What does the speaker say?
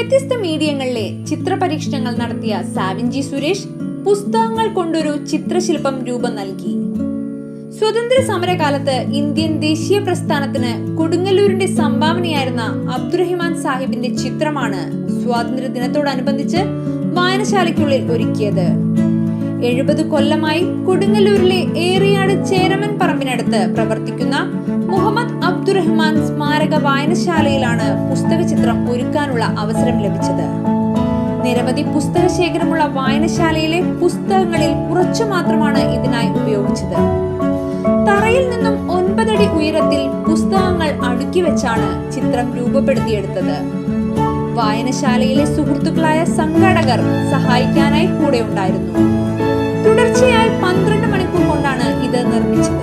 വ്യത്യസ്ത മീഡിയങ്ങളിലെ ചിത്രപരീക്ഷണങ്ങൾ നടത്തിയ സാവിൻജി സുരേഷ് പുസ്തകങ്ങൾ കൊണ്ടൊരു ചിത്രശില്പം രൂപം നൽകി സ്വതന്ത്ര സമരകാലത്ത് ഇന്ത്യൻ ദേശീയ പ്രസ്ഥാനത്തിന് കൊടുങ്ങല്ലൂരിന്റെ സംഭാവനയായിരുന്ന അബ്ദുറഹിമാൻ സാഹിബിന്റെ ചിത്രമാണ് സ്വാതന്ത്ര്യ ദിനത്തോടനുബന്ധിച്ച് വായനശാലയ്ക്കുള്ളിൽ ഒരുക്കിയത് എഴുപത് കൊല്ലമായി കൊടുങ്ങല്ലൂരിലെ ഏറിയാട് ചേരമൻ പറമ്പിനടുത്ത് പ്രവർത്തിക്കുന്ന മുഹമ്മദ് അബ്ദുറഹ്മാൻ സ്മാരക വായനശാലയിലാണ് പുസ്തക ചിത്രം ഒരുക്കാനുള്ള അവസരം ലഭിച്ചത് നിരവധി പുസ്തക ശേഖരമുള്ള വായനശാലയിലെ പുസ്തകങ്ങളിൽ കുറച്ചു മാത്രമാണ് ഇതിനായി ഉപയോഗിച്ചത് തറയിൽ നിന്നും ഒൻപതടി ഉയരത്തിൽ പുസ്തകങ്ങൾ അടുക്കി വെച്ചാണ് ചിത്രം രൂപപ്പെടുത്തിയെടുത്തത് വായനശാലയിലെ സുഹൃത്തുക്കളായ സംഘാടകർ സഹായിക്കാനായി കൂടെ ഉണ്ടായിരുന്നു തുടർച്ചയായി പന്ത്രണ്ട് മണിക്കൂർ കൊണ്ടാണ് ഇത് നിർമ്മിച്ചത്